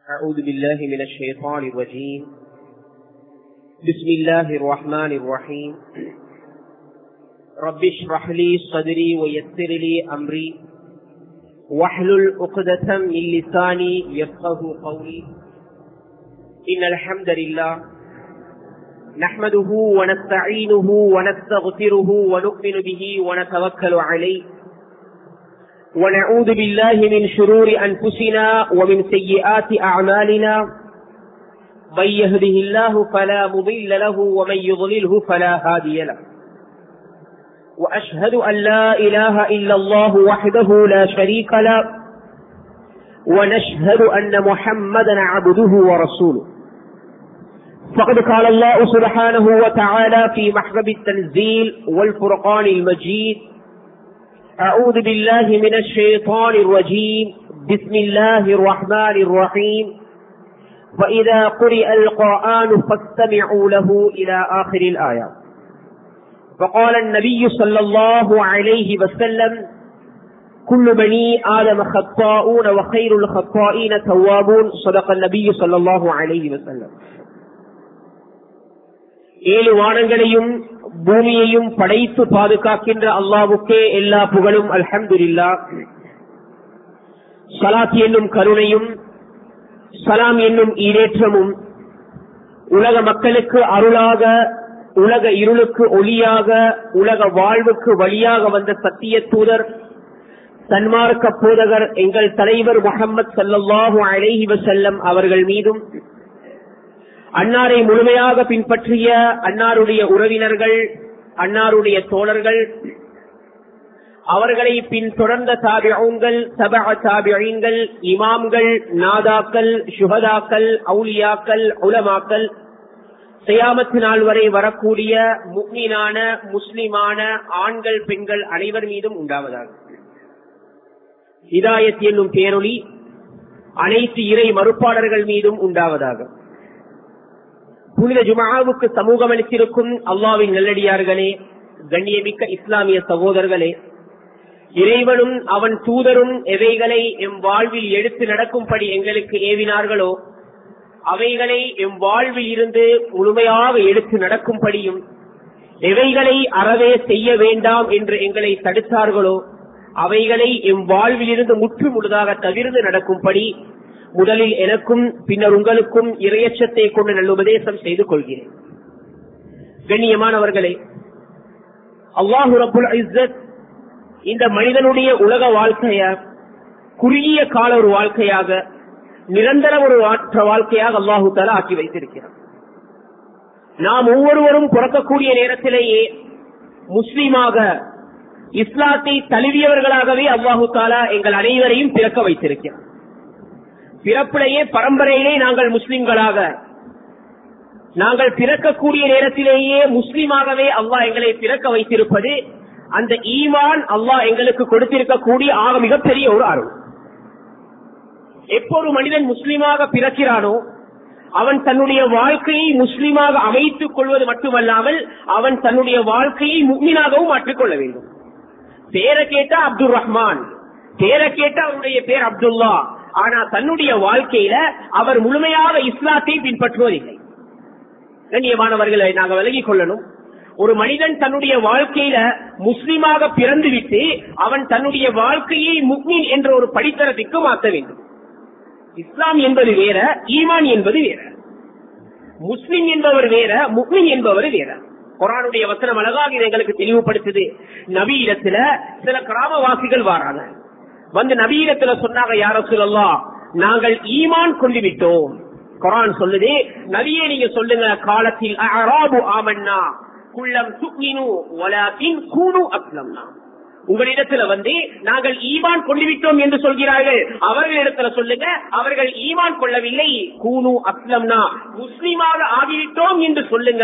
أعوذ بالله من الشيطان الرجيم بسم الله الرحمن الرحيم رب اشرح لي صدري ويسر لي أمري واحلل عقدة من لساني يفقه قولي إن الحمد لله نحمده ونستعينه ونستغفره ونؤمن به ونتوكل عليه ونعوذ بالله من شرور أنفسنا ومن سيئات أعمالنا من يهده الله فلا مضل له ومن يضلله فلا هادي له وأشهد أن لا إله إلا الله وحده لا شريك له ونشهد أن محمدا عبده ورسوله فقد قال الله سبحانه وتعالى في محرب التنزيل والفرقان المجيد أعوذ بالله من الشيطان الرجيم بسم الله الرحمن الرحيم وإذا قرئ القرآن فاستمعوا له إلى آخر الآية فقال النبي صلى الله عليه وسلم كل بني آدم خطاؤون وخير الخطائين توابون صدق النبي صلى الله عليه وسلم ஏழு வானங்களையும் பூமியையும் படைத்து பாதுகாக்கின்ற அல்லாவுக்கே எல்லா புகழும் அல்ஹம்துல்லா சலாத் என்னும் கருணையும் சலாம் என்னும் ஈரேற்றமும் உலக மக்களுக்கு அருளாக உலக இருளுக்கு ஒளியாக உலக வாழ்வுக்கு வழியாக வந்த சத்திய தூதர் சன்மார்க்க போதகர் எங்கள் தலைவர் முகமது சல்லாஹூ அலைஹி வசல்லம் அவர்கள் மீதும் அன்னாரை முழுமையாக பின்பற்றிய அன்னாருடைய உறவினர்கள் அன்னாருடைய தோழர்கள் அவர்களை பின் தொடர்ந்த தாபியங்கள் சபா தாபியங்கள் இமாம்கள் நாதாக்கள் சுகதாக்கள் அவுலியாக்கள் உலமாக்கள் செய்யாமத்து நாள் வரை வரக்கூடிய முக்மீனான முஸ்லிமான ஆண்கள் பெண்கள் அனைவர் மீதும் உண்டாவதாக இதாயத் என்னும் பேரொளி அனைத்து இறை மறுப்பாளர்கள் மீதும் உண்டாவதாக புனித ஜுமாவுக்கு சமூகம் அளித்திருக்கும் அல்லாவின் நல்லடியார்களே கண்ணியமிக்க இஸ்லாமிய சகோதரர்களே இறைவனும் அவன் தூதரும் எவைகளை எம் வாழ்வில் எடுத்து நடக்கும்படி எங்களுக்கு ஏவினார்களோ அவைகளை எம் வாழ்வில் இருந்து முழுமையாக எடுத்து நடக்கும்படியும் எவைகளை அறவே செய்ய வேண்டாம் என்று எங்களை தடுத்தார்களோ அவைகளை எம் வாழ்வில் இருந்து முற்று முழுதாக தவிர்த்து நடக்கும்படி முதலில் எனக்கும் பின்னர் உங்களுக்கும் இரையச்சத்தை கொண்டு நல்ல உபதேசம் செய்து கொள்கிறேன் கண்ணியமானவர்களே அல்லாஹு ரபுல் இஸ்ஸத் இந்த மனிதனுடைய உலக வாழ்க்கைய குறுகிய கால ஒரு வாழ்க்கையாக நிரந்தர ஒரு வாழ்க்கையாக அல்லாஹு தாலா ஆக்கி வைத்திருக்கிறார் நாம் ஒவ்வொருவரும் பிறக்கக்கூடிய நேரத்திலேயே முஸ்லீமாக இஸ்லாத்தை தழுவியவர்களாகவே அல்லாஹு தாலா எங்கள் அனைவரையும் பிறக்க வைத்திருக்கிறார் பிறப்பிலேயே பரம்பரையிலே நாங்கள் முஸ்லிம்களாக நாங்கள் பிறக்கக்கூடிய நேரத்திலேயே முஸ்லிமாகவே அல்லாஹ் எங்களை பிறக்க வைத்திருப்பது அந்த ஈமான் அல்லாஹ் எங்களுக்கு கொடுத்திருக்கக்கூடிய ஆக மிகப்பெரிய ஒரு அருள் எப்பொரு மனிதன் முஸ்லிமாக பிறக்கிறானோ அவன் தன்னுடைய வாழ்க்கையை முஸ்லிமாக அமைத்துக் கொள்வது மட்டுமல்லாமல் அவன் தன்னுடைய வாழ்க்கையை முக்மீனாகவும் மாற்றிக்கொள்ள வேண்டும் பேரை கேட்டா அப்துல் ரஹ்மான் பேரை கேட்டா அவருடைய பேர் அப்துல்லா ஆனா தன்னுடைய வாழ்க்கையில அவர் முழுமையாக இஸ்லாத்தை பின்பற்றுவதில்லை கண்ணியமானவர்களை நாங்க விலகிக் கொள்ளணும் ஒரு மனிதன் தன்னுடைய வாழ்க்கையில முஸ்லிமாக பிறந்து விட்டு அவன் தன்னுடைய வாழ்க்கையை முக்மீன் என்ற ஒரு படித்தரத்திற்கு மாற்ற வேண்டும் இஸ்லாம் என்பது வேற ஈமான் என்பது வேற முஸ்லிம் என்பவர் வேற முக்மின் என்பவர் வேற குரானுடைய வசனம் அழகாக இதை எங்களுக்கு தெளிவுபடுத்துது நவீனத்துல சில கிராமவாசிகள் வாராங்க வந்து நவீனத்துல சொன்னாங்க யார சொல்லலாம் நாங்கள் ஈமான் கொண்டு விட்டோம் குரான் சொல்லுது நவியே நீங்க சொல்லுங்க காலத்தில் அராபு ஆமன்னா குள்ளம் துக்மினு வலாத்தின் கூணு அஸ்லம்னா உங்களிடத்துல வந்து நாங்கள் ஈமான் கொண்டு விட்டோம் என்று சொல்கிறார்கள் அவர்களிடத்துல சொல்லுங்க அவர்கள் ஈமான் கொள்ளவில்லை கூணு அஸ்லம்னா முஸ்லிமாக ஆகிவிட்டோம் என்று சொல்லுங்க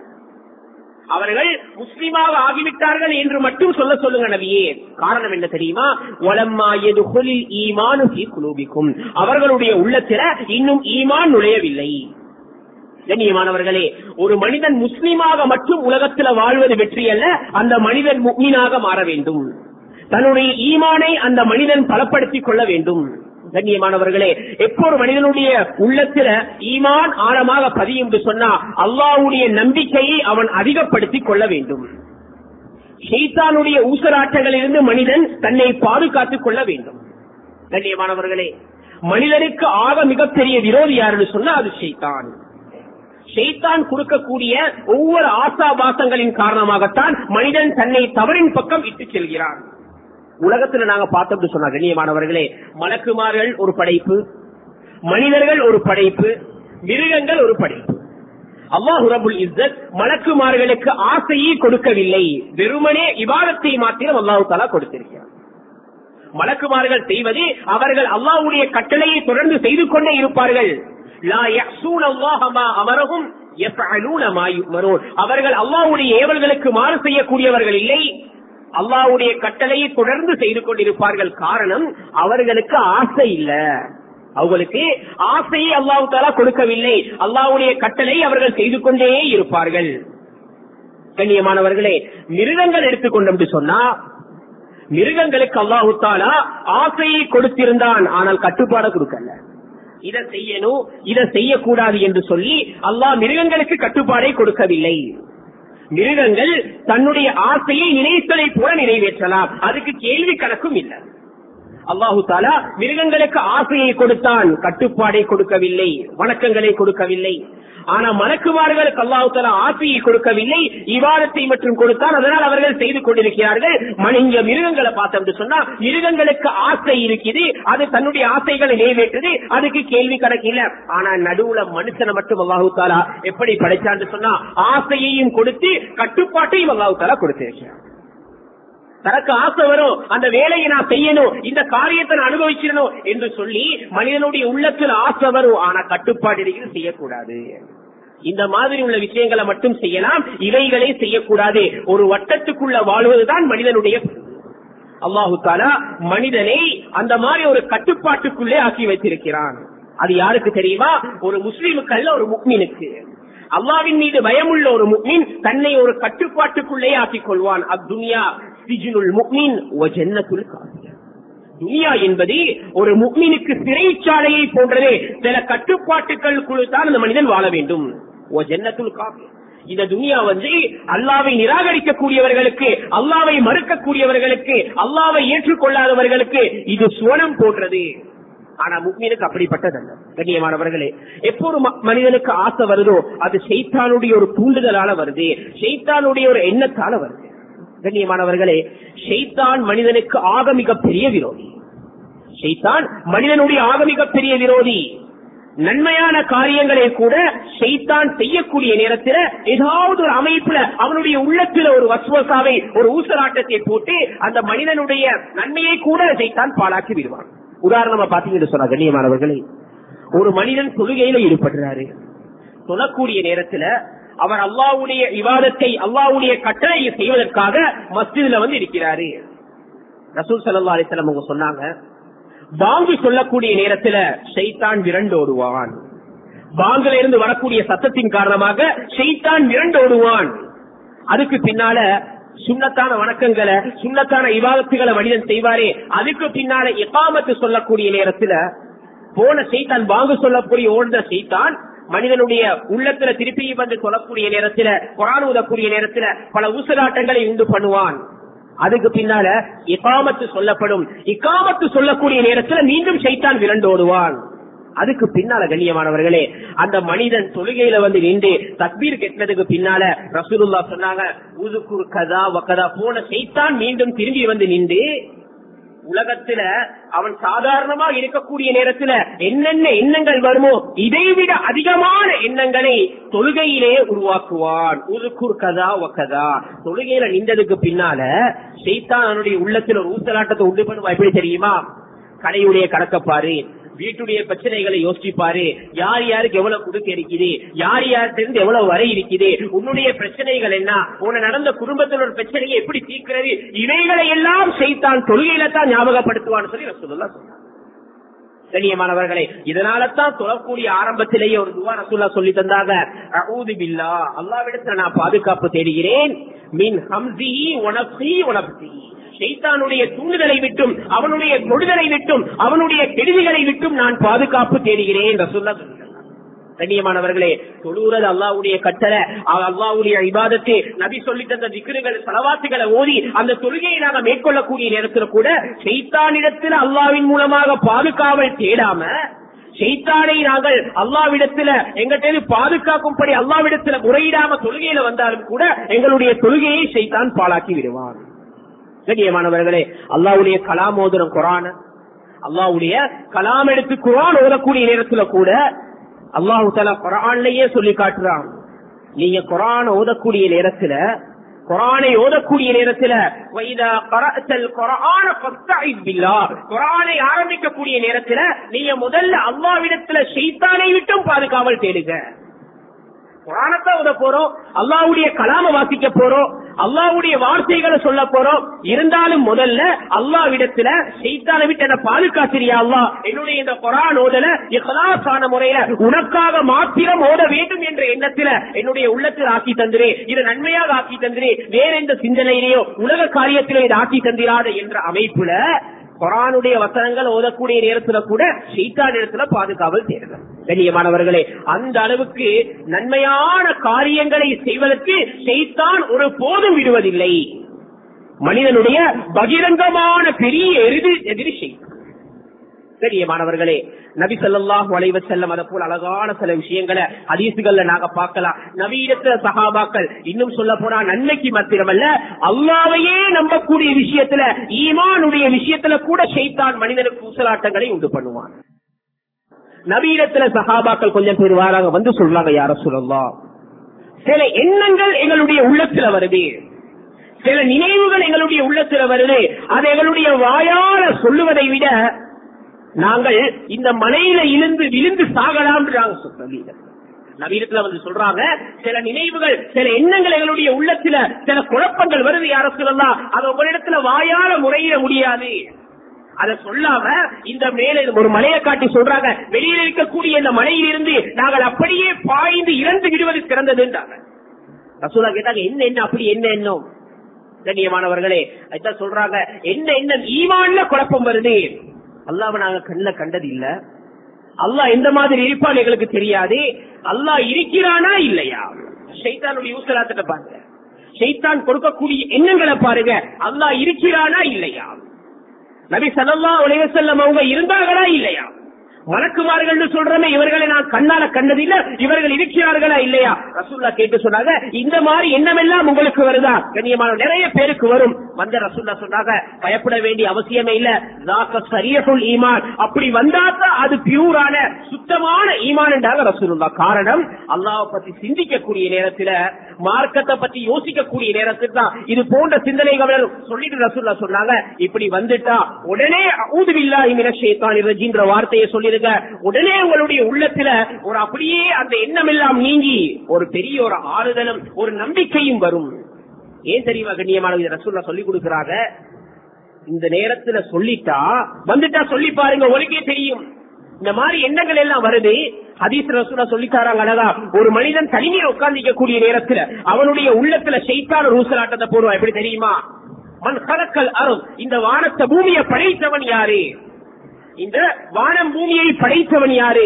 அவர்கள் முஸ்லிமாக ஆகிவிட்டார்கள் என்று மட்டும் சொல்ல சொல்லுங்க நபியே காரணம் என்ன தெரியுமா வளம்மாயது ஈமானு குலூபிக்கும் அவர்களுடைய உள்ளத்தில இன்னும் ஈமான் நுழையவில்லை கண்ணியமானவர்களே ஒரு மனிதன் முஸ்லீமாக மட்டும் உலகத்தில் வாழ்வது வெற்றி அல்ல அந்த மனிதன் முக்மீனாக மாற வேண்டும் தன்னுடைய ஈமானை அந்த மனிதன் பலப்படுத்திக் கொள்ள வேண்டும் கண்ணியமானவர்களே எப்போ ஒரு மனிதனுடைய உள்ளத்துல ஈமான் ஆழமாக பதியும் என்று சொன்னா அல்லாஹ்வுடைய நம்பிக்கையை அவன் அதிகப்படுத்திக் கொள்ள வேண்டும் ஷைத்தானுடைய ஊசலாட்டங்களிலிருந்து மனிதன் தன்னை பாதுகாத்துக் கொள்ள வேண்டும் கண்ணியமானவர்களே மனிதனுக்கு ஆக மிகப்பெரிய விரோதி யாருன்னு சொன்னா அது ஷைத்தான் ஷைத்தான் கொடுக்கக்கூடிய ஒவ்வொரு ஆசாபாசங்களின் காரணமாகத்தான் மனிதன் தன்னை தவறின் பக்கம் இட்டு செல்கிறான் உலகத்துல நாங்க பார்த்தோம்னு சொன்னா கண்ணியமானவர்களே மலக்குமார்கள் ஒரு படைப்பு மனிதர்கள் ஒரு படைப்பு மிருகங்கள் ஒரு படைப்பு அல்லாஹு ரபுல் இஸ்ஸத் மலக்குமார்களுக்கு ஆசையை கொடுக்கவில்லை வெறுமனே இவாதத்தை மாத்திரம் அல்லாஹு தாலா கொடுத்திருக்கிறார் மலக்குமார்கள் செய்வது அவர்கள் அல்லாஹ்வுடைய கட்டளையை தொடர்ந்து செய்து கொண்டே இருப்பார்கள் லா யஹ்சூன அல்லாஹ மா அமரஹும் யஃபஅலூன மா யுமரூன் அவர்கள் அல்லாஹ்வுடைய ஏவல்களுக்கு மாறு செய்யக்கூடியவர்கள் இல்லை அல்லாஹ்வுடைய கட்டளையை தொடர்ந்து செய்து கொண்டிருப்பார்கள் காரணம் அவர்களுக்கு ஆசை இல்ல அவங்களுக்கு ஆசையை அல்லாஹு தாலா கொடுக்கவில்லை அல்லாஹ்வுடைய கட்டளை அவர்கள் செய்து கொண்டே இருப்பார்கள் கண்ணியமானவர்களே மிருகங்கள் எடுத்துக்கொண்டோம் என்று சொன்னா மிருகங்களுக்கு அல்லாஹு தாலா ஆசையை கொடுத்திருந்தான் ஆனால் கட்டுப்பாட கொடுக்கல இதை செய்யணும் இதை செய்யக்கூடாது என்று சொல்லி அல்லாஹ் மிருகங்களுக்கு கட்டுப்பாடை கொடுக்கவில்லை மிருகங்கள் தன்னுடைய ஆசையை நினைத்ததை போல நிறைவேற்றலாம் அதுக்கு கேள்வி கணக்கும் இல்லை அல்லாஹு தாலா மிருகங்களுக்கு ஆசையை கொடுத்தான் கட்டுப்பாடை கொடுக்கவில்லை வணக்கங்களை கொடுக்கவில்லை ஆனா மலக்குமார்களுக்கு அல்லாஹு தாலா ஆசையை கொடுக்கவில்லை இவாதத்தை மற்றும் கொடுத்தான் அதனால் அவர்கள் செய்து கொண்டிருக்கிறார்கள் மனித மிருகங்களை பார்த்தோம் சொன்னா மிருகங்களுக்கு ஆசை இருக்குது அது தன்னுடைய ஆசைகளை நிறைவேற்றுது அதுக்கு கேள்வி கணக்கு இல்ல ஆனா நடுவுல மனுஷனை மட்டும் அல்லாஹு தாலா எப்படி படைச்சான்னு சொன்னா ஆசையையும் கொடுத்து கட்டுப்பாட்டையும் அல்லாஹு தாலா கொடுத்திருக்கிறார் தனக்கு ஆசை வரும் அந்த வேலையை நான் செய்யணும் இந்த காரியத்தை நான் அனுபவிச்சிடணும் என்று சொல்லி மனிதனுடைய உள்ளத்தில் ஆசை வரும் ஆனா கட்டுப்பாடு இருக்கிறது செய்யக்கூடாது இந்த மாதிரி உள்ள விஷயங்களை மட்டும் செய்யலாம் இவைகளை செய்யக்கூடாது ஒரு வட்டத்துக்குள்ள வாழ்வதுதான் மனிதனுடைய அல்லாஹு தாலா மனிதனை அந்த மாதிரி ஒரு கட்டுப்பாட்டுக்குள்ளே ஆக்கி வைத்திருக்கிறான் அது யாருக்கு தெரியுமா ஒரு முஸ்லீமுக்கு அல்ல ஒரு முக்மீனுக்கு அல்லாவின் மீது பயமுள்ள ஒரு முக்மீன் தன்னை ஒரு கட்டுப்பாட்டுக்குள்ளே ஆக்கிக் கொள்வான் அத்துனியா சிஜுனுல் முக்மீன் ஓ ஜன்னத்துல் காஃபிர் துனியா என்பது ஒரு முக்மீனுக்கு சிறைச்சாலையை போன்றதே சில கட்டுப்பாட்டுகளுக்குள் தான் அந்த மனிதன் வாழ வேண்டும் ஓ ஜன்னத்துல் காஃபிர் இந்த துனியா வந்து அல்லாவை நிராகரிக்கக்கூடியவர்களுக்கு அல்லாவை மறுக்கக்கூடியவர்களுக்கு அல்லாவை ஏற்றுக்கொள்ளாதவர்களுக்கு இது சுவனம் போன்றது ஆனா முக்மீனுக்கு அப்படிப்பட்டதல்ல கண்ணியமானவர்களே எப்போது ம- மனிதனுக்கு ஆசை வருதோ அது ஷைத்தானுடைய ஒரு தூண்டுதலால வருது ஷைத்தானுடைய ஒரு எண்ணத்தால வருது கண்ணியமானவர்களே ஷைத்தான் மனிதனுக்கு ஆகமிக பெரிய விரோதி ஷைத்தான் மனிதனுடைய ஆகமிக பெரிய விரோதி நன்மையான காரியங்களை கூட ஷைத்தான் செய்யக்கூடிய நேரத்தில் ஏதாவது ஒரு அமைப்புல அவனுடைய உள்ளத்துல ஒரு வசுவசாவை ஒரு ஊசலாட்டத்தை போட்டு அந்த மனிதனுடைய நன்மையை கூட ஷைத்தான் பாழாக்கி விடுவான் உதாரணமா பாத்தீங்கன்னு சொன்னா கண்ணியமானவர்களே ஒரு மனிதன் தொழுகையில ஈடுபடுறாரு தொழக்கூடிய நேரத்துல அவர் அல்லாவுடைய விவாதத்தை அல்லாவுடைய கட்டளையை செய்வதற்காக மஸ்ஜிதுல வந்து இருக்கிறாரு ரசூல் சல்லா அலிஸ்லாம் அவங்க சொன்னாங்க பாங்கு சொல்லக்கூடிய நேரத்துல ஷைத்தான் விரண்டோடுவான் பாங்குல இருந்து வரக்கூடிய சத்தத்தின் காரணமாக ஷைத்தான் விரண்டோடுவான் அதுக்கு பின்னால சுண்ணத்தான வணக்கங்களை சுண்ணத்தான இவாதத்துகளை மனிதன் செய்வாரே அதுக்கு பின்னால எக்காமத்து சொல்லக்கூடிய நேரத்துல போன செய்தான் வாங்க சொல்லக்கூடிய ஓடுற செய்தான் மனிதனுடைய உள்ளத்துல திருப்பியும் வந்து சொல்லக்கூடிய நேரத்துல குரான் ஊதக்கூடிய நேரத்துல பல ஊசலாட்டங்களை உண்டு பண்ணுவான் அதுக்கு பின்னால இக்காமத்து சொல்லப்படும் இக்காமத்து சொல்லக்கூடிய நேரத்துல மீண்டும் சைத்தான் விரண்டோடுவான் அதுக்கு பின்னால கண்ணியமானவர்களே அந்த மனிதன் தொழுகையில வந்து நின்று தக்பீர் கெட்டதுக்கு பின்னால ரசூலுல்லா சொன்னாங்க உதுக்குர் கதா வக்கதா போன செய்தான் மீண்டும் திரும்பி வந்து நின்று உலகத்துல அவன் சாதாரணமா இருக்கக்கூடிய நேரத்துல என்னென்ன எண்ணங்கள் வருமோ இதைவிட அதிகமான எண்ணங்களை தொழுகையிலே உருவாக்குவான் உதுக்குர் கதா வக்கதா தொழுகையில நின்றதுக்கு பின்னால செய்தான் அவனுடைய உள்ளத்துல ஒரு ஊசலாட்டத்தை உண்டு பண்ணுவா எப்படி தெரியுமா கடையுடைய கடக்கப்பாரு வீட்டுடைய பிரச்சனைகளை யோசிப்பாரு யார் யாருக்கு எவ்வளவு கொடுக்க இருக்குது யார் யார்கிட்ட இருந்து எவ்வளவு வரை இருக்குது உன்னுடைய பிரச்சனைகள் என்ன உன நடந்த குடும்பத்தில் ஒரு பிரச்சனையை எப்படி தீர்க்கிறது இவைகளை எல்லாம் செய்தான் தொழுகையில தான் ஞாபகப்படுத்துவான்னு சொல்லி ரசூலுல்லா சொன்னார் கண்ணியமானவர்களே இதனால தான் சொல்லக்கூடிய ஆரம்பத்திலேயே ஒரு துவா ரசூல்லா சொல்லி தந்தாங்க அஊது பில்லா அல்லாவிடத்துல நான் பாதுகாப்பு தேடுகிறேன் மின் ஹம்சி உனப்சி உனப்சி ஷைத்தானுடைய தூண்டுதலை விட்டும் அவனுடைய தொடுதலை விட்டும் அவனுடைய கெடுதிகளை விட்டும் நான் பாதுகாப்பு தேடுகிறேன் என்று சொல்ல கண்ணியமானவர்களே தொழுகிறது அல்லாவுடைய கட்டளை அல்லாவுடைய இபாதத்தை நபி சொல்லி தந்த திக்ருகள் செலவாத்துகளை ஓதி அந்த தொழுகையை நாங்கள் மேற்கொள்ளக்கூடிய நேரத்தில் கூட செய்தானிடத்தில் அல்லாவின் மூலமாக பாதுகாவல் தேடாம செய்தானை நாங்கள் அல்லாவிடத்துல எங்கிட்ட பாதுகாக்கும்படி அல்லாவிடத்துல முறையிடாம தொழுகையில வந்தாலும் கூட எங்களுடைய தொழுகையை செய்தான் பாழாக்கி விடுவான் கண்ணியமானவர்களே அல்லாவுடைய கலாமோதரம் குரான அல்லாவுடைய கலாம் எடுத்து குரான் ஓதக்கூடிய நேரத்துல கூட அல்லாஹு தலா குரான்லயே சொல்லி காட்டுறான் நீங்க குரான் ஓதக்கூடிய நேரத்துல குரானை ஓதக்கூடிய நேரத்துல குரானை ஆரம்பிக்கக்கூடிய நேரத்துல நீங்க முதல்ல அல்லாவிடத்துல செய்தானை விட்டும் பாதுகாவல் தேடுங்க குரானத்தை ஓத போறோம் அல்லாவுடைய கலாம வாசிக்க போறோம் அல்லாவுடைய வார்த்தைகளை சொல்ல போறோம் இருந்தாலும் முதல்ல அல்லாவிடத்துல செய்தான விட்டு என்ன பாதுகாத்திரியா அல்லா என்னுடைய இந்த குரான் ஓதல இஹலாசான முறையில உனக்காக மாத்திரம் ஓத வேண்டும் என்ற எண்ணத்துல என்னுடைய உள்ளத்தில் ஆக்கி தந்திரே இது நன்மையாக ஆக்கி தந்திரே வேற எந்த சிந்தனையிலேயோ உலக காரியத்திலே இது ஆக்கி தந்திராத என்ற அமைப்புல குரானுடைய வசனங்கள் ஓதக்கூடிய நேரத்துல கூட ஷெய்தா நேரத்துல பாதுகாவல் தேடுதல் கண்ணியமானவர்களே அந்த அளவுக்கு நன்மையான காரியங்களை செய்வதற்கு ஷெய்தான் ஒரு போதும் விடுவதில்லை மனிதனுடைய பகிரங்கமான பெரிய எதிரி எதிரி ஷெய்தான் கண்ணியமானவர்களே நபி சொல்லாஹு அலைவ செல்லம் அதை போல அழகான சில விஷயங்களை ஹதீசுகள்ல நாங்க பார்க்கலாம் நவீனத்துல சகாபாக்கள் இன்னும் சொல்ல போனா நன்மைக்கு மாத்திரமல்ல அல்லாவையே நம்பக்கூடிய விஷயத்துல ஈமானுடைய விஷயத்துல கூட ஷைத்தான் மனிதனுக்கு ஊசலாட்டங்களை உண்டு பண்ணுவான் நவீனத்துல சகாபாக்கள் கொஞ்சம் பேர் வாராங்க வந்து சொல்றாங்க யார சொல்லலாம் சில எண்ணங்கள் எங்களுடைய உள்ளத்துல வருது சில நினைவுகள் எங்களுடைய உள்ளத்துல வருது அது எங்களுடைய வாயால சொல்லுவதை விட நாங்கள் இந்த மலையில இருந்து விழுந்து சாகலாம் நவீனத்துல வந்து சொல்றாங்க சில நினைவுகள் சில எண்ணங்கள் எங்களுடைய உள்ளத்துல சில குழப்பங்கள் வருது யார சொல்லலாம் அது உங்களிடத்துல வாயால முறையிட முடியாது அத சொல்லாம இந்த மேல ஒரு மலையை காட்டி சொல்றாங்க வெளியில் இருக்கக்கூடிய இந்த மலையிலிருந்து நாங்கள் அப்படியே பாய்ந்து இறந்து விடுவது சிறந்ததுன்றாங்க ரசூலா கேட்டாங்க என்ன என்ன அப்படி என்ன எண்ணம் கண்ணியமானவர்களே அதான் சொல்றாங்க என்ன எண்ணம் ஈமான்ல குழப்பம் வருது அல்லாவை நாங்க கண்ணில் கண்டது இல்ல அல்லாஹ் எந்த மாதிரி இருப்பான்னு எங்களுக்கு தெரியாது அல்லாஹ் இருக்கிறானா இல்லையா ஷைத்தானுடைய ஊசலாத்திட்ட பாருங்க ஷைத்தான் கொடுக்கக்கூடிய எண்ணங்களை பாருங்க அல்லாஹ் இருக்கிறானா இல்லையா நபி சல்லா உலகம் அவங்க இருந்தார்களா இல்லையா மலக்குமார்கள் சொல்றமே இவர்களை நான் கண்ணால கண்டதில்ல இவர்கள் இருக்கிறார்களா இல்லையா ரசூல்லா கேட்டு சொன்னாங்க இந்த மாதிரி எண்ணமெல்லாம் உங்களுக்கு வருதா கண்ணியமான நிறைய பேருக்கு வரும் வந்த ரசூல்லா சொன்னாங்க பயப்பட வேண்டிய அவசியமே இல்ல சரியகுல் ஈமான் அப்படி வந்தாதான் அது பியூரான சுத்தமான ஈமான் என்றாங்க ரசூல்லா காரணம் அல்லாவை பத்தி சிந்திக்கக்கூடிய நேரத்துல மார்க்கத்தை பத்தி யோசிக்கக்கூடிய நேரத்தில் தான் இது போன்ற சிந்தனைகள் சொல்லிட்டு ரசூல்லா சொன்னாங்க இப்படி வந்துட்டா உடனே ஊதுவில்லா இமினஷேத்தான் இருக்கின்ற வார்த்தையை சொல்லிருக்க உடனே உங்களுடைய உள்ளத்துல ஒரு அப்படியே அந்த எண்ணம் எல்லாம் நீங்கி ஒரு பெரிய ஒரு ஆறுதலும் ஒரு நம்பிக்கையும் வரும் ஏன் தெரியுமா கண்ணியமான ரசூல்லா சொல்லி கொடுக்கிறாங்க இந்த நேரத்துல சொல்லிட்டா வந்துட்டா சொல்லி பாருங்க உனக்கே தெரியும் இந்த மாதிரி எண்ணங்கள் எல்லாம் வருது ஹதீஸ் ரசூலா சொல்லித்தாராங்க அழகா ஒரு மனிதன் தனிமையை உட்கார்ந்திக்க கூடிய நேரத்துல அவனுடைய உள்ளத்துல செய்தான ரூசலாட்டத்தை போடுவான் எப்படி தெரியுமா மண் கலக்கல் அருள் இந்த வானத்தை பூமியை படைத்தவன் யாரு இந்த வானம் பூமியை படைத்தவன் யாரு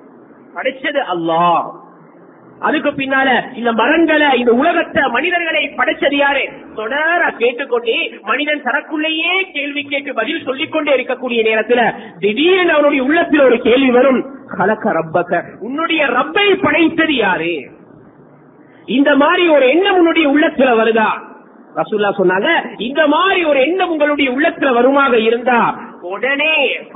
படைச்சது அல்லாஹ் அதுக்கு பின்னால இந்த மரங்களை இந்த உலகத்தை மனிதர்களை படைச்சது யாரு தொடர கேட்டுக்கொண்டே மனிதன் தனக்குள்ளேயே கேள்வி கேட்டு பதில் சொல்லிக் கொண்டே இருக்கக்கூடிய நேரத்துல திடீரென அவனுடைய உள்ளத்தில் ஒரு கேள்வி வரும் கலக்க ரப்பக்க உன்னுடைய ரப்பை படைத்தது யாரு இந்த மாதிரி ஒரு எண்ணம் உன்னுடைய உள்ளத்துல வருதா ரசூல்லா சொன்னாங்க இந்த மாதிரி ஒரு எண்ணம் உங்களுடைய உள்ளத்துல வருமாக இருந்தா உடனே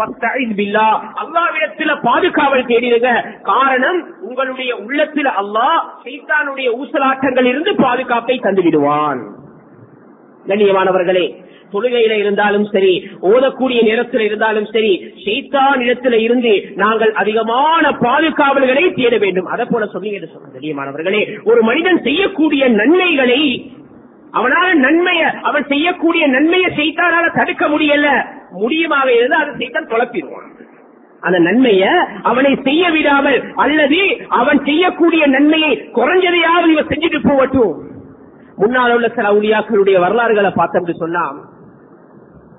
அல்லாவிடத்துல பாதுகாவல் தேடிடுங்க காரணம் உங்களுடைய உள்ளத்துல அல்லாஹ் சைத்தானுடைய ஊசலாட்டங்கள் இருந்து பாதுகாப்பை தந்து விடுவான் கண்ணியமானவர்களே தொழுகையில இருந்தாலும் சரி ஓதக்கூடிய நேரத்தில் இருந்தாலும் சரி ஷெய்தான் இடத்துல இருந்து நாங்கள் அதிகமான பாதுகாவல்களை தேட வேண்டும் அதை போல சொன்னீங்க கண்ணியமானவர்களே ஒரு மனிதன் செய்யக்கூடிய நன்மைகளை அவனால நன்மைய அவன் செய்யக்கூடிய நன்மையை செய்தானால தடுக்க முடியல முடியுமாக இருந்து அதை செய்தான் குழப்பிடுவான் அந்த நன்மைய அவனை செய்ய விடாமல் அல்லது அவன் செய்யக்கூடிய நன்மையை குறைஞ்சதையாவது இவன் செஞ்சுட்டு போகட்டும் முன்னால் உள்ள சில உலியாக்களுடைய வரலாறுகளை பார்த்தோம் சொன்னா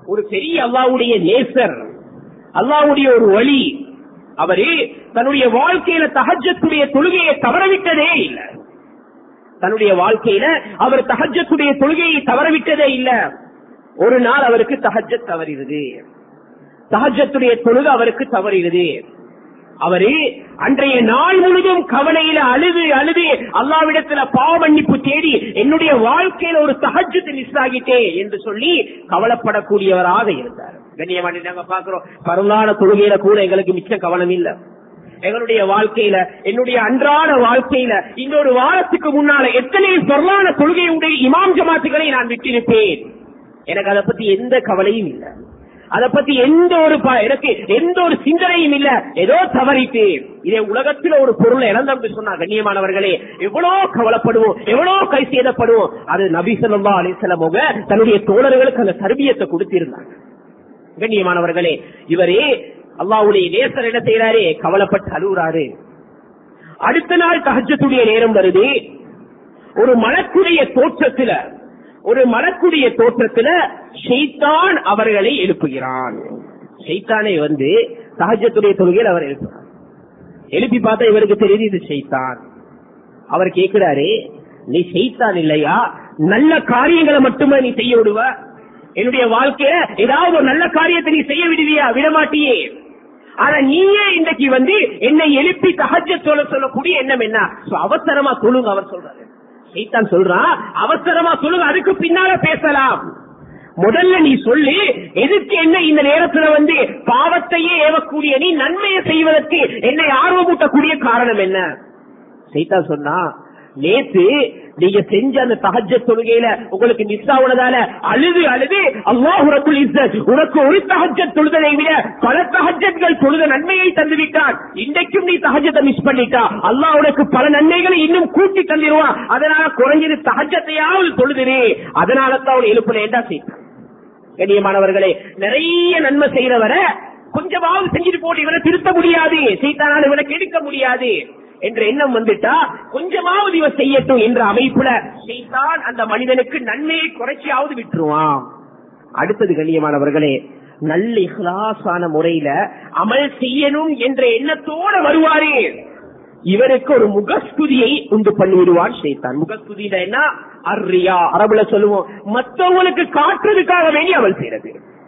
ஒரு பெரிய அல்லாவுடைய நேசர் அல்லாவுடைய ஒரு வழி அவரு தன்னுடைய வாழ்க்கையில தஹஜத்துடைய தொழுகையை தவறவிட்டதே இல்லை தன்னுடைய வாழ்க்கையில அவர் தஹஜத்துடைய தொழுகையை தவறவிட்டதே இல்ல ஒரு நாள் அவருக்கு தஹஜத் தவறிடுது தஹஜத்துடைய தொழுகை அவருக்கு தவறிடுது அவரு அன்றைய நாள் முழுதும் கவலையில அழுது அழுது அல்லாவிடத்துல பாவ மன்னிப்பு தேடி என்னுடைய வாழ்க்கையில ஒரு தஹஜத்து மிஸ் ஆகிட்டே என்று சொல்லி கவலைப்படக்கூடியவராக இருந்தார் கண்ணியமாண்டி நாங்க பாக்குறோம் பருளான தொழுகையில கூட எங்களுக்கு மிச்சம் கவனம் இல்ல எங்களுடைய வாழ்க்கையில என்னுடைய அன்றாட வாழ்க்கையில இன்னொரு வாரத்துக்கு முன்னால எத்தனை சொல்லான தொழுகையுடைய இமாம் ஜமாத்துகளை நான் விட்டிருப்பேன் எனக்கு அதை பத்தி எந்த கவலையும் இல்லை அதை பத்தி எந்த ஒரு ப- எனக்கு எந்த ஒரு சிந்தனையும் இல்ல ஏதோ தவறிட்டு இதே உலகத்துல ஒரு பொருளை இழந்தோம் சொன்னா கண்ணியமானவர்களே எவ்வளவு கவலைப்படுவோம் எவ்வளவு கை சேதப்படுவோம் அது நபி சொல்லா அலிசலம் அவங்க தன்னுடைய தோழர்களுக்கு அந்த தர்பியத்தை கொடுத்திருந்தாங்க கண்ணியமானவர்களே இவரே அல்லாவுடைய நேசர் என்ன செய்யறாரு கவலைப்பட்டு அழுகுறாரு அடுத்த நாள் தஹஜத்துடைய நேரம் வருது ஒரு மலக்குடைய தோற்றத்துல ஒரு மலக்குடைய தோற்றத்துல ஷைத்தான் அவர்களை எழுப்புகிறான் ஷைத்தானை வந்து சஹஜத்துடைய தொழுகையில் அவர் எழுப்புகிறார் எழுப்பி பார்த்தா இவருக்கு தெரியுது இது ஷைத்தான் அவர் கேட்கிறாரு நீ ஷைத்தான் இல்லையா நல்ல காரியங்களை மட்டுமே நீ செய்ய விடுவ என்னுடைய வாழ்க்கையில ஏதாவது ஒரு நல்ல காரியத்தை நீ செய்ய விடுவியா விடமாட்டியே ஆனா நீயே இன்றைக்கு வந்து என்னை எழுப்பி தஹஜ சொல்ல சொல்லக்கூடிய எண்ணம் என்ன So, அவசரமா சொல்லுங்க அவர் சொல்றாரு சைத்தான் சொல்றான் அவசரமா சொல்லுங்க அதுக்கு பின்னால பேசலாம் முதல்ல நீ சொல்லி எதுக்கு என்ன இந்த நேரத்துல வந்து பாவத்தையே ஏவக்கூடிய நீ நன்மையை செய்வதற்கு என்னை ஆர்வமூட்டக்கூடிய காரணம் என்ன சைத்தான் சொன்னா நேத்து நீங்க செஞ்ச அந்த தஹஜ தொழுகையில உங்களுக்கு மிஸ் ஆகுனதால அழுது அழுது அல்லாஹ் ரபுல் இஸ்ஸத் உனக்கு ஒரு தஹஜ தொழுதலை விட பல தஹஜத்கள் தொழுத நன்மையை தந்து விட்டான் இன்றைக்கும் நீ தஹஜத்தை மிஸ் பண்ணிட்டா அல்லாஹ் உனக்கு பல நன்மைகளை இன்னும் கூட்டி தந்திருவான் அதனால குறைஞ்சது தஹஜத்தையாவது தொழுதுரு அதனால தான் அவன் எழுப்புல என்ன செய்தான் கண்ணியமானவர்களே நிறைய நன்மை செய்யறவரை கொஞ்சமாவது செஞ்சுட்டு போட்டு இவனை திருத்த முடியாது சீத்தானால் இவனை கெடுக்க முடியாது என்ற எண்ணம் வந்துட்டா கொஞ்சமாவது இவன் செய்யட்டும் என்ற அமைப்புல சீத்தான் அந்த மனிதனுக்கு நன்மையை குறைச்சியாவது விட்டுருவான் அடுத்தது கண்ணியமானவர்களே நல்ல இஹ்லாசான முறையில அமல் செய்யணும் என்ற எண்ணத்தோட வருவாரே இவருக்கு ஒரு முகஸ்துதியை உண்டு பண்ணி விடுவான் ஷைத்தான் முகஸ்துதினா என்ன அர்ரியா அரபுல சொல்லுவோம் மத்தவங்களுக்கு காட்டுறதுக்காக வேண்டி அமல் செய்யறது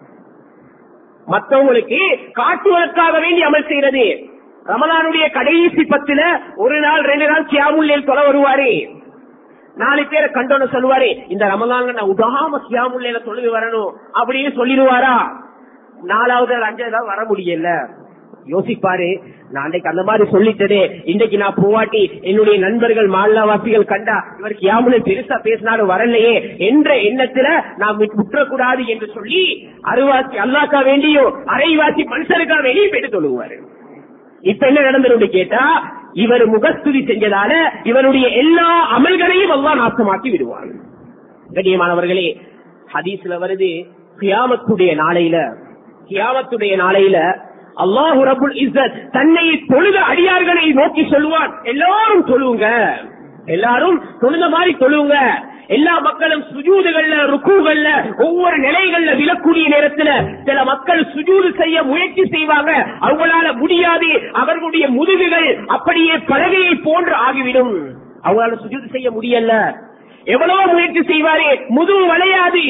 மத்தவங்களுக்கு காட்டுவதற்காக வேண்டி அமல் செய்யறது ரமலானுடைய கடைசி பத்துல ஒரு நாள் ரெண்டு நாள் சியாமுல்லில் தொலை வருவாரு நாலு பேரை கண்டோன்னு சொல்லுவாரு இந்த ரமலான்ல நான் உதாம சியாமுல்லையில தொழுது வரணும் அப்படின்னு சொல்லிடுவாரா நாலாவது நாள் அஞ்சாவது நாள் வர முடியல யோசிப்பாரு நான் அன்னைக்கு அந்த மாதிரி சொல்லிட்டதே இன்னைக்கு நான் போவாட்டி என்னுடைய நண்பர்கள் மாநிலவாசிகள் கண்டா இவர் கியாமுனை பெருசா பேசினாலும் வரலையே என்ற எண்ணத்துல நான் விட்டுறக்கூடாது என்று சொல்லி அருவாசி அல்லாக்கா வேண்டியோ அரைவாசி மனுஷருக்கா வேண்டியும் போயிட்டு சொல்லுவாரு இப்ப என்ன நடந்தது கேட்டா இவர் முகஸ்துதி செஞ்சதால இவருடைய எல்லா அமல்களையும் அல்லாஹ் நாசமாக்கி விடுவார் கண்ணியமானவர்களே ஹதீஸ்ல வருது கியாமத்துடைய நாளையில கியாமத்துடைய நாளையில அல்லாஹு ரபுல் இஸ்ஸத் தன்னை தொழுத அடியார்களை நோக்கி சொல்லுவான் எல்லாரும் தொழுவுங்க எல்லாரும் தொழுத மாதிரி தொழுவுங்க எல்லா மக்களும் சுஜூதுகள்ல ருக்குகள்ல ஒவ்வொரு நிலைகள்ல விழக்கூடிய நேரத்துல சில மக்கள் சுஜூது செய்ய முயற்சி செய்வாங்க அவங்களால முடியாது அவர்களுடைய முதுகுகள் அப்படியே பலகையை போன்று ஆகிவிடும் அவங்களால சுஜூது செய்ய முடியல எவ்வளவு முயற்சி செய்வாரே முதுகு வளையாது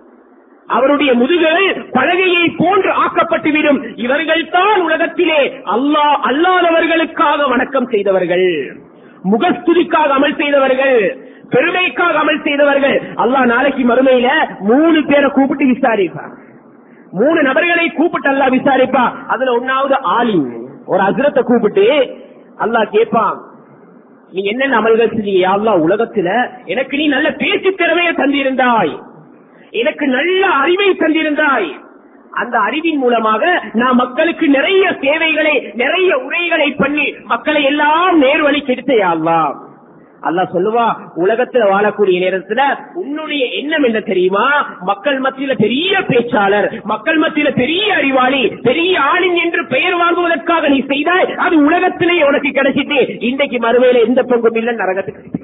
அவருடைய முதுகுகள் பலகையை போன்று ஆக்கப்பட்டுவிடும் இவர்கள் தான் உலகத்திலே அல்லாஹ் அல்லாதவர்களுக்காக வணக்கம் செய்தவர்கள் முகஸ்துதிக்காக அமல் செய்தவர்கள் பெருமைக்காக அமல் செய்தவர்கள் அல்லாஹ் நாளைக்கு மறுமையில மூணு பேரை கூப்பிட்டு விசாரிப்பான் மூணு நபர்களை கூப்பிட்டு அல்லாஹ் விசாரிப்பா அதுல ஒன்னாவது ஆலிம் ஒரு அசுரத்தை கூப்பிட்டு அல்லாஹ் கேட்பான் நீ என்னென்ன அமல்கள் செஞ்சீங்க அல்லாஹ் உலகத்துல எனக்கு நீ நல்ல பேச்சு திறமையை தந்திருந்தாய் எனக்கு நல்ல அறிவை தந்திருந்தாய் அந்த அறிவின் மூலமாக நான் மக்களுக்கு நிறைய சேவைகளை நிறைய உரைகளை பண்ணி மக்களை எல்லாம் நேர்வழி கெடுத்தே அல்லா அல்லா சொல்லுவா உலகத்துல வாழக்கூடிய நேரத்துல உன்னுடைய எண்ணம் என்ன தெரியுமா மக்கள் மத்தியில பெரிய பேச்சாளர் மக்கள் மத்தியில பெரிய அறிவாளி பெரிய ஆளின் என்று பெயர் வாங்குவதற்காக நீ செய்தாய் அது உலகத்திலேயே உனக்கு கிடைச்சிட்டு இன்றைக்கு மறுமையில எந்த பங்கும் இல்லை நரகத்துக்கு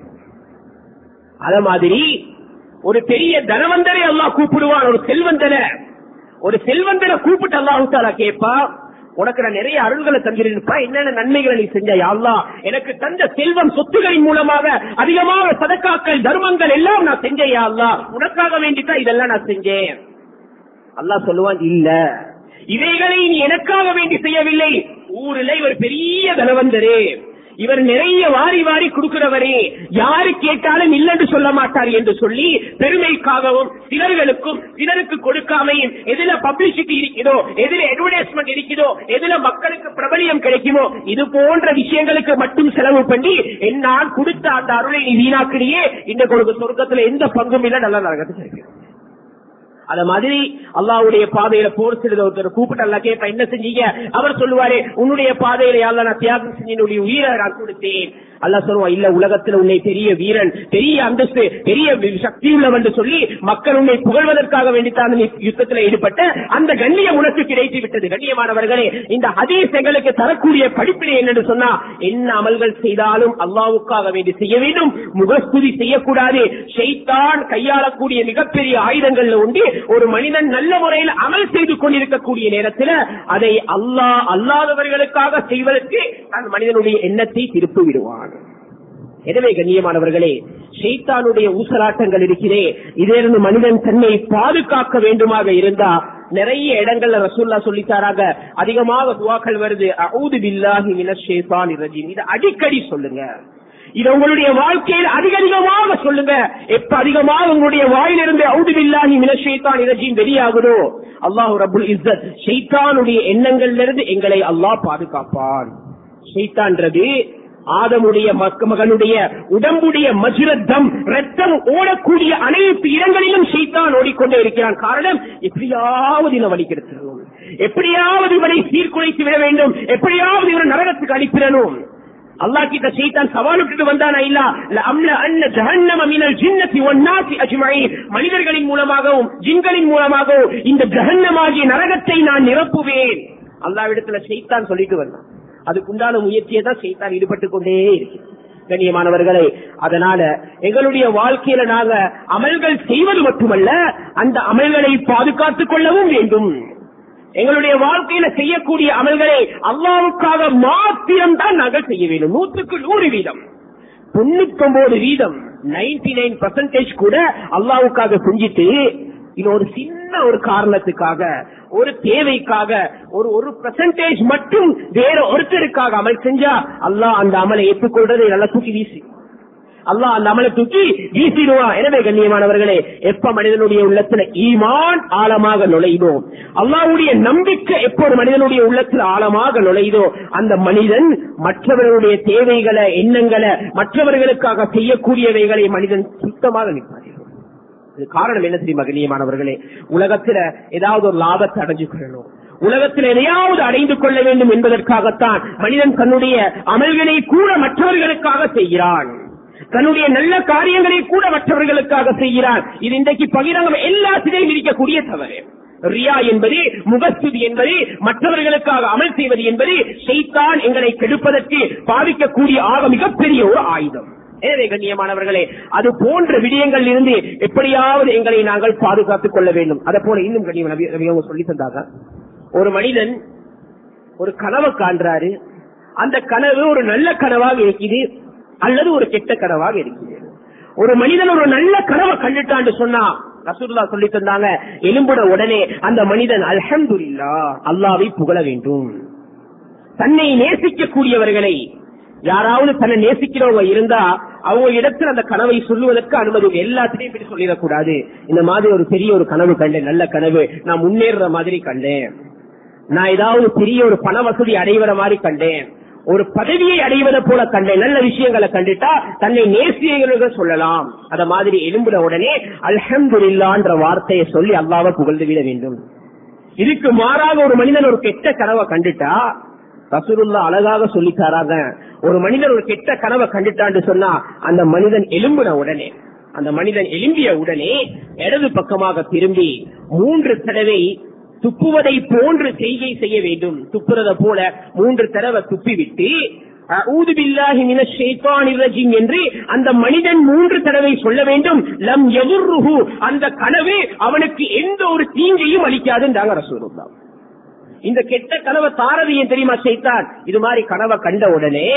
அத மாதிரி ஒரு பெரிய தனவந்தரை அல்லாஹ் கூப்பிடுவான் ஒரு செல்வந்தனை ஒரு செல்வந்தனை கூப்பிட்டு அல்லாஹு தாலா கேட்பா உனக்கு நான் நிறைய அருள்களை தந்திருப்பா என்னென்ன நன்மைகளை நீ செஞ்ச அல்லா எனக்கு தந்த செல்வம் சொத்துகளின் மூலமாக அதிகமாக சதக்காக்கள் தர்மங்கள் எல்லாம் நான் செஞ்சேன் யா அல்லாஹ் உனக்காக வேண்டித்தான் இதெல்லாம் நான் செஞ்சேன் அல்லாஹ் சொல்லுவான் இல்ல இவைகளை நீ எனக்காக வேண்டி செய்யவில்லை ஊரில் இவர் பெரிய தனவந்தரே இவர் நிறைய வாரி வாரி கொடுக்கிறவரே யாரு கேட்டாலும் இல்லைன்னு சொல்ல மாட்டார் என்று சொல்லி பெருமைக்காகவும் சிலர்களுக்கும் சிலருக்கு கொடுக்காமையும் எதுல பப்ளிசிட்டி இருக்குதோ எதுல அட்வர்டைஸ்மெண்ட் இருக்குதோ எதுல மக்களுக்கு பிரபலியம் கிடைக்குமோ இது போன்ற விஷயங்களுக்கு மட்டும் செலவு பண்ணி என்னால் கொடுத்த அந்த அருளை நீ வீணாக்கிறியே இந்த கொடுக்க சொர்க்கத்துல எந்த பங்கும் இல்லை நல்ல நரகத்துக்கு இருக்கு அத மாதிரி அல்லாவுடைய பாதையில போர் செய்த ஒருத்தர் கூப்பிட்டு அல்ல கேட்ப என்ன செஞ்சீங்க அவர் சொல்லுவாரு உன்னுடைய பாதையில யாழ்ல நான் தியாகம் செஞ்சு என்னுடைய உயிரை நான் கொடுத்தேன் அல்லா சொல்லுவா இல்ல உலகத்துல உன்னை பெரிய வீரன் பெரிய அந்தஸ்து பெரிய சக்தி உள்ளவன் என்று சொல்லி மக்கள் உன்னை புகழ்வதற்காக வேண்டித்தான் நீ யுத்தத்தில் ஈடுபட்ட அந்த கண்ணியம் உனக்கு கிடைத்து விட்டது கண்ணியமானவர்களே இந்த ஹதீஸ் எங்களுக்கு தரக்கூடிய படிப்பினை என்னன்னு சொன்னா என்ன அமல்கள் செய்தாலும் அல்லாவுக்காக வேண்டி செய்ய வேண்டும் முகஸ்துதி செய்யக்கூடாது ஷைத்தான் கையாளக்கூடிய மிகப்பெரிய ஆயுதங்கள்ல உண்டு ஒரு மனிதன் நல்ல முறையில் அமல் செய்து கொண்டிருக்கக்கூடிய நேரத்தில் அதை அல்லாஹ் அல்லாதவர்களுக்காக செய்வதற்கு அந்த மனிதனுடைய எண்ணத்தை திருப்பி விடுவான் எனவே கண்ணியமானவர்களே ஷெய்தானுடைய ஊசலாட்டங்கள் இருக்கிறே இதிலிருந்து மனிதன் தன்னை பாதுகாக்க வேண்டுமாக இருந்தா நிறைய இடங்கள்ல ரசூல்லா சொல்லித்தாராங்க அதிகமாக துவாக்கள் வருது அவுது பில்லாஹி மினஷ் ஷைத்தானிர் ரஜீம் இதை அடிக்கடி சொல்லுங்க இது உங்களுடைய வாழ்க்கையில் அதிக அதிகமாக சொல்லுங்க எப்ப அதிகமாக உங்களுடைய வாயிலிருந்து அவுது பில்லாஹி மினஷ் ஷைத்தானிர் ரஜீம் வெளியாகுதோ அல்லாஹ் ரபுல் இஸ்ஸத் ஷைத்தானுடைய எண்ணங்கள்ல இருந்து எங்களை அல்லாஹ் பாதுகாப்பான் ஷைத்தான்றது ஆதமுடைய மகனுடைய உடம்புடைய மஜுரத்தம் ரத்தம் ஓடக்கூடிய அனைத்து இடங்களிலும் சைத்தான் ஓடிக்கொண்டே இருக்கிறான் காரணம் எப்படியாவது இவனை வலிக்கெடுத்துடணும் எப்படியாவது இவனை சீர்குலைத்து விட வேண்டும் எப்படியாவது இவனை நரகத்துக்கு அனுப்பிடணும் அல்லாஹ் கிட்ட சைத்தான் சவால் விட்டுட்டு வந்தானா இல்ல அம்ல அன்ன ஜஹன்னம மினல் ஜின்னத்தி ஒன்னாசி அஜ்மஈன் மனிதர்களின் மூலமாகவும் ஜின்களின் மூலமாகவும் இந்த ஜஹன்னமாகிய நரகத்தை நான் நிரப்புவேன் அல்லாவிடத்துல சைத்தான் சொல்லிட்டு வந்தான் அதுக்குண்டான முயற்சியை தான் செய்தான் ஈடுபட்டுக் கொண்டே இருக்கு கண்ணியமானவர்களே அதனால எங்களுடைய வாழ்க்கையில நாங்க அமல்கள் செய்வது மட்டுமல்ல அந்த அமல்களை பாதுகாத்துக் கொள்ளவும் வேண்டும் எங்களுடைய வாழ்க்கையில செய்யக்கூடிய அமல்களை அல்லாவுக்காக மாத்திரம் தான் நாங்கள் செய்ய வேண்டும் நூற்றுக்கு நூறு வீதம் தொண்ணூத்தி ஒன்பது வீதம் நைன்டி நைன் பர்சன்டேஜ் கூட அல்லாவுக்காக செஞ்சுட்டு இது ஒரு சின்ன ஒரு காரணத்துக்காக ஒரு தேவைக்காக ஒரு ஒரு பெர்சன்டேஜ் மட்டும் வேற ஒருத்தருக்காக அமல் செஞ்சா அல்லாஹ் அந்த அமலை ஏற்றுக்கொள்றதை நல்லா தூக்கி வீசி அல்லாஹ் அந்த அமலை தூக்கி வீசிடுவான் எனவே கண்ணியமானவர்களே எப்ப மனிதனுடைய உள்ளத்துல ஈமான் ஆழமாக நுழையுதோ அல்லாவுடைய நம்பிக்கை எப்ப ஒரு மனிதனுடைய உள்ளத்தில் ஆழமாக நுழையுதோ அந்த மனிதன் மற்றவர்களுடைய தேவைகளை எண்ணங்களை மற்றவர்களுக்காக செய்யக்கூடியவைகளை மனிதன் சுத்தமாக நிற்பார்கள் இது காரணம் என்ன தெரியுமா கண்ணியமானவர்களே உலகத்துல ஏதாவது ஒரு லாபத்தை அடைஞ்சு கொள்ளணும் உலகத்தில் எதையாவது அடைந்து கொள்ள வேண்டும் என்பதற்காகத்தான் மனிதன் தன்னுடைய அமல்களை கூட மற்றவர்களுக்காக செய்கிறான் தன்னுடைய நல்ல காரியங்களை கூட மற்றவர்களுக்காக செய்கிறான் இது இன்றைக்கு பகிரங்கம் எல்லாத்திலையும் இருக்கக்கூடிய தவறு ரியா என்பது முகஸ்துதி என்பது மற்றவர்களுக்காக அமல் செய்வது என்பது செய்தான் எங்களை கெடுப்பதற்கு பாதிக்கக்கூடிய ஆக மிகப்பெரிய ஒரு ஆயுதம் எனவே கண்ணியமானவர்களே அது போன்ற விடயங்கள் இருந்து எப்படியாவது எங்களை நாங்கள் பாதுகாத்துக் கொள்ள வேண்டும் அதை போல இன்னும் கண்ணியம் சொல்லி தந்தாங்க ஒரு மனிதன் ஒரு கனவை காண்றாரு அந்த கனவு ஒரு நல்ல கனவாக இருக்குது அல்லது ஒரு கெட்ட கனவாக இருக்குது ஒரு மனிதன் ஒரு நல்ல கனவை கண்டுட்டான்னு சொன்னா ரசூல்லா சொல்லி தந்தாங்க எலும்புட உடனே அந்த மனிதன் அல்ஹம்துல்லா அல்லாவை புகழ வேண்டும் தன்னை நேசிக்கக்கூடியவர்களை யாராவது தன்னை நேசிக்கிறவங்க இருந்தா அவங்க இடத்துல அந்த கனவை சொல்லுவதற்கு அனுமதி எல்லாத்திலையும் இப்படி சொல்லிடக்கூடாது இந்த மாதிரி ஒரு பெரிய ஒரு கனவு கண்டேன் நல்ல கனவு நான் முன்னேற மாதிரி கண்டேன் நான் ஏதாவது பெரிய ஒரு பண வசதி அடைவத மாதிரி கண்டேன் ஒரு பதவியை அடைவதை போல கண்டேன் நல்ல விஷயங்களை கண்டுட்டா தன்னை நேசியர்கள் சொல்லலாம் அத மாதிரி எலும்புட உடனே அல்ஹம்துல்லான்ற வார்த்தையை சொல்லி அல்லாவை புகழ்ந்து விட வேண்டும் இதுக்கு மாறாக ஒரு மனிதன் ஒரு கெட்ட கனவை கண்டுட்டா ரசூலுல்லா அழகாக சொல்லி தராங்க ஒரு மனிதன் ஒரு கெட்ட கனவை கண்டுட்டான்னு சொன்னா அந்த மனிதன் எலும்புன உடனே அந்த மனிதன் எலும்பிய உடனே இடது பக்கமாக திரும்பி மூன்று தடவை துப்புவதை போன்று செய்கை செய்ய வேண்டும் துப்புறத போல மூன்று தடவை துப்பி விட்டு அஊது பில்லாஹி மினஷ் ஷைத்தானிர் ரஜீம் என்று அந்த மனிதன் மூன்று தடவை சொல்ல வேண்டும் லம் எதுர்ருஹு அந்த கனவு அவனுக்கு எந்த ஒரு தீங்கையும் அளிக்காதுன்றாங்க ரசூலுல்லாஹ் இந்த கெட்ட கனவை தாரது ஏன் தெரியுமா செய்தான் இது மாதிரி கனவை கண்ட உடனே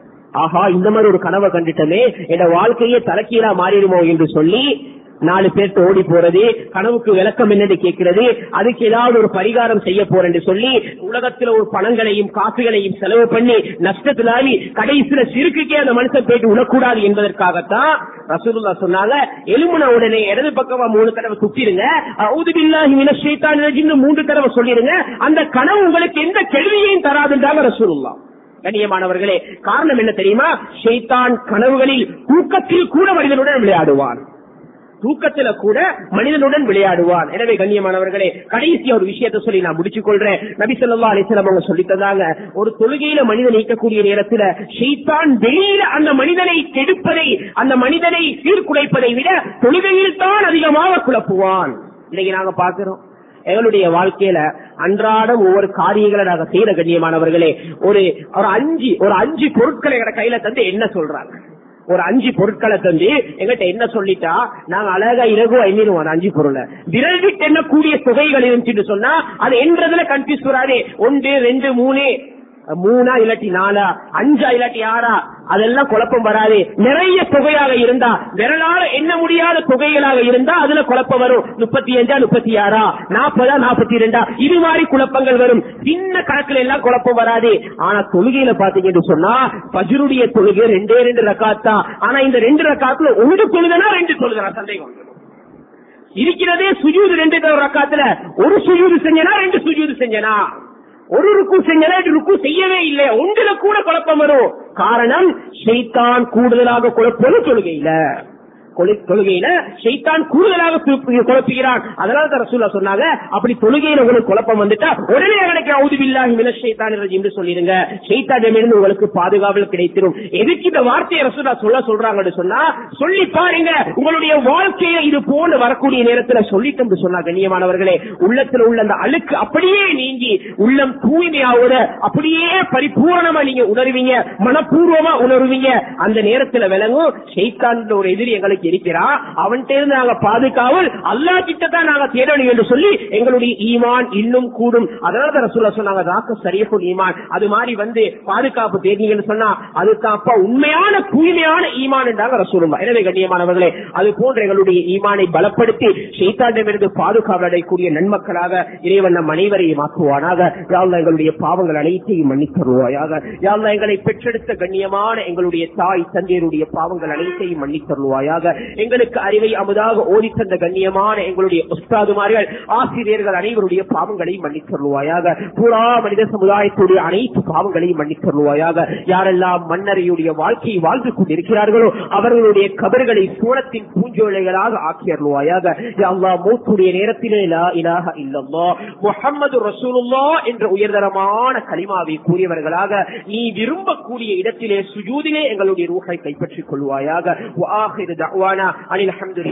ஆஹா இந்த மாதிரி ஒரு கனவை கண்டுட்டமே என் வாழ்க்கையே தலைக்கீழா மாறிடுமோ என்று சொல்லி நாலு பேர்த்த ஓடி போறது கனவுக்கு விளக்கம் என்னன்னு கேட்கிறது அதுக்கு ஏதாவது ஒரு பரிகாரம் செய்ய போறேன்னு சொல்லி உலகத்துல ஒரு பணங்களையும் காசுகளையும் செலவு பண்ணி நஷ்டத்திலாகி கடைசியில சிறுக்குக்கே அந்த மனுஷன் போயிட்டு விடக்கூடாது என்பதற்காகத்தான் ரசூலுல்லா சொன்னாங்க எலும்புன உடனே இடது பக்கமா மூணு தடவை சுத்திருங்க அவுது பில்லாஹி மினஷ் ஷைத்தானிர் ரஜீம்னு மூன்று தடவை சொல்லிருங்க அந்த கனவு உங்களுக்கு எந்த கேள்வியையும் தராதுன்றாங்க ரசூலுல்லா கண்ணியமானவர்களே காரணம் என்ன தெரியுமா ஷைத்தான் கனவுகளில் தூக்கத்தில் கூட மனிதனுடன் விளையாடுவான் தூக்கத்துல கூட மனிதனுடன் விளையாடுவான் எனவே கண்ணியமானவர்களே கடைசி ஒரு விஷயத்தை சொல்லி நான் முடிச்சுக் கொள்றேன் நபி சொல்லா அலிசலம் அவங்க சொல்லி தந்தாங்க ஒரு தொழுகையில மனிதன் நீக்கக்கூடிய நேரத்துல ஷைத்தான் வெளியில அந்த மனிதனை கெடுப்பதை அந்த மனிதனை சீர்குலைப்பதை விட தொழுகையில் தான் அதிகமாக குழப்புவான் இன்னைக்கு நாங்க பாக்குறோம் எங்களுடைய வாழ்க்கையில அன்றாடம் ஒவ்வொரு காரியங்களை நாங்க செய்யற கண்ணியமானவர்களே ஒரு ஒரு அஞ்சு ஒரு அஞ்சு பொருட்களை எங்க கையில தந்து என்ன சொல்றாங்க ஒரு அஞ்சு பொருட்களை தந்து எங்கிட்ட என்ன சொல்லிட்டா நாங்க அழகா இலகுவா எண்ணிடுவோம் அந்த அஞ்சு பொருளை விரல் விட்டு எண்ணக்கூடிய தொகைகள் இருந்துச்சுன்னு சொன்னா அது என்றதுல கன்ஃபியூஸ் வராது ஒன்று ரெண்டு மூணு மூணா இல்லாட்டி நாலா அஞ்சா இல்லாட்டி ஆறா அதெல்லாம் குழப்பம் வராது நிறைய தொகையாக இருந்தா விரலால எண்ண முடியாத தொகைகளாக இருந்தா அதுல குழப்பம் வரும் முப்பத்தி அஞ்சா முப்பத்தி ஆறா நாற்பதா நாற்பத்தி ரெண்டா இது மாதிரி குழப்பங்கள் வரும் சின்ன கணக்குல எல்லாம் குழப்பம் வராது ஆனா தொழுகையில பாத்தீங்கன்னு சொன்னா பஜருடைய தொழுகை ரெண்டே ரெண்டு ரக்காத்தா ஆனா இந்த ரெண்டு ரக்காத்துல ஒன்று தொழுதனா ரெண்டு தொழுதனா சந்தேகம் வந்துடும். இருக்கிறதே சுஜூது ரெண்டு ரக்காத்துல ஒரு சுஜூது செஞ்சனா ரெண்டு சுஜூது செஞ்சனா ஒரு ருக்கு செஞ்சனா ரெண்டு ருக்கு செய்யவே இல்லை ஒன்றுல கூட குழப்பம் வரும் காரணம் ஷைத்தான் கூடுதலாக குழப்பது தொழுகையில கொலை- தொழுகையில ஷைத்தான் கூடுதலாக குழப்பி- குழப்புகிறான் அதனால தான் ரசூல்லா சொன்னாங்க அப்படி தொழுகையில உங்களுக்கு குழப்பம் வந்துட்டா உடனே எனக்கு அவுதுபில்லாஹி மினஷ் ஷைத்தானிர் ரஜீம் என்று சொல்லிருங்க ஷைத்தானிடமிருந்து உங்களுக்கு பாதுகாவல் கிடைத்திரும் எதுக்கு இந்த வார்த்தையை ரசூல்லா சொல்ல சொல்றாங்கன்னு சொன்னா சொல்லி பாருங்க உங்களுடைய வாழ்க்கையில இது போல வரக்கூடிய நேரத்துல சொல்லிட்டு சொன்னா கண்ணியமானவர்களே உள்ளத்துல உள்ள அந்த அழுக்கு அப்படியே நீங்கி உள்ளம் தூய்மையாவோட அப்படியே பரிபூரணமா நீங்க உணர்வீங்க மனப்பூர்வமா உணர்வீங்க அந்த நேரத்துல விளங்கும் ஷெய்தான் ஒரு எதிரி எங்களுக்கு இருக்கிறா அவன்கிட்ட இருந்து நாங்க பாதுகாவல் அல்லா கிட்ட தான் நாங்க தேடணும் என்று சொல்லி எங்களுடைய ஈமான் இன்னும் கூடும் அதனால தான் ரசூலா சொன்னாங்க ராக்க சரியகுல் ஈமான் அது மாதிரி வந்து பாதுகாப்பு தேடிங்கன்னு சொன்னா அதுதான் அப்பா உண்மையான தூய்மையான ஈமான் என்றாங்க ரசூலுல்லா எனவே கண்ணியமானவர்களே அது போன்ற எங்களுடைய ஈமானை பலப்படுத்தி ஷெய்தாண்டமிருந்து பாதுகாவல் அடையக்கூடிய நன்மக்களாக இறைவன் நம் அனைவரையும் ஆக்குவானாக யாழ்லா எங்களுடைய பாவங்கள் அனைத்தையும் மன்னித் தருவாயாக யாழ்லா எங்களை பெற்றெடுத்த கண்ணியமான எங்களுடைய தாய் தந்தையருடைய பாவங்கள் அனைத்தையும் மன்னித் தருவாயாக எங்களுக்கு அறிவை அமுதாக ஓதி தந்த கண்ணியமான எங்களுடைய உஸ்தாதுமார்கள் ஆசிரியர்கள் அனைவருடைய பாவங்களையும் மன்னித் தருவாயாக பூரா மனித சமுதாயத்துடைய அனைத்து பாவங்களையும் மன்னித் தருவாயாக யாரெல்லாம் மன்னரையுடைய வாழ்க்கையை வாழ்ந்து கொண்டிருக்கிறார்களோ அவர்களுடைய கபர்களை சூனத்தின் பூஞ்சோலைகளாக ஆக்கி அருள்வாயாக யா அல்லாஹ் மூத்துடைய நேரத்திலே லா இலாஹ இல்லல்லாஹ் முஹம்மது ரசூலுல்லாஹ் என்ற உயர்தரமான கலிமாவை கூறியவர்களாக நீ விரும்பக்கூடிய இடத்திலே சுஜூதிலே எங்களுடைய ரூஹை கைப்பற்றிக் கொள்வாயாக வஆஹிரு தஅவானா அனில் ஹம்துலில்லாஹ்